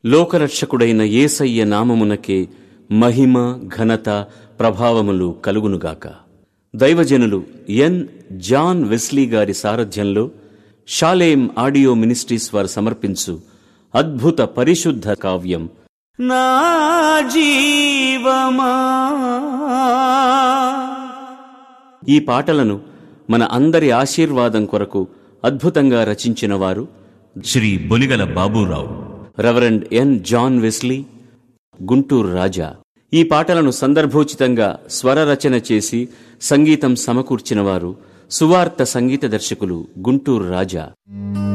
లోకరక్షకుడైన యేసయ్య నామమునకే మహిమ ఘనత ప్రభావములు కలుగునుగాక దైవజనులు ఎన్ జాన్ వెస్లీ గారి సారథ్యంలో షాలేం ఆడియో మినిస్ట్రీస్ వారు సమర్పించు అద్భుత పరిశుద్ధ కావ్యం నా జీవమా ఈ పాటలను మన అందరి ఆశీర్వాదం కొరకు అద్భుతంగా రచించిన వారు Shri Boligala Baburao reverend N John Wesley Guntur Raja ఈ పాటలను సందర్భోచితంగా స్వర రచన చేసి సంగీతం సమకూర్చిన వారు సువార్త సంగీత దర్శకులు గుంటూరు రాజా